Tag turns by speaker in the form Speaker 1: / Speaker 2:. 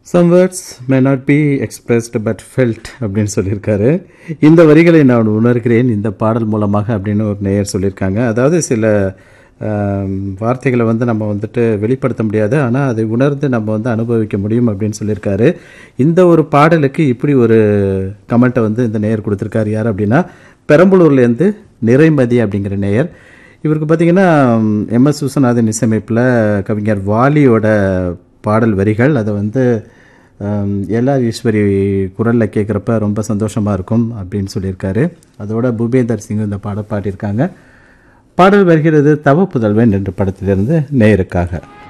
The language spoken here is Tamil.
Speaker 1: some words may not be expressed but felt அப்படின்னு சொல்லியிருக்காரு இந்த வரிகளை நான் உணர்கிறேன் இந்த பாடல் மூலமாக அப்படின்னு ஒரு நேயர் சொல்லியிருக்காங்க அதாவது சில ஆம், வார்த்தைகளை வந்து நம்ம வந்துட்டு வெளிப்படுத்த முடியாது ஆனால் அதை உணர்ந்து நம்ம வந்து அனுபவிக்க முடியும் அப்படின்னு சொல்லியிருக்காரு இந்த ஒரு பாடலுக்கு இப்படி ஒரு கமெண்ட்டை வந்து இந்த நேயர் கொடுத்துருக்காரு யார் அப்படின்னா பெரம்பலூர்லேருந்து நிறைமதி அப்படிங்கிற நேயர் இவருக்கு பார்த்தீங்கன்னா எம்எஸ் விஸ்வநாதன் இசையமைப்பில் கவிஞர் வாலியோட பாடல் வரிகள் அதை வந்து ஆம், எல்லா ஈஸ்வரி குரலில் கேட்குறப்ப ரொம்ப சந்தோஷமாக இருக்கும் அப்படின்னு சொல்லியிருக்காரு அதோட பூபேந்தர் சிங் இந்த பாடல் பாடியிருக்காங்க பாடல் வருகிறது தவ புதல்வன் என்ற படத்திலிருந்து நேயருக்காக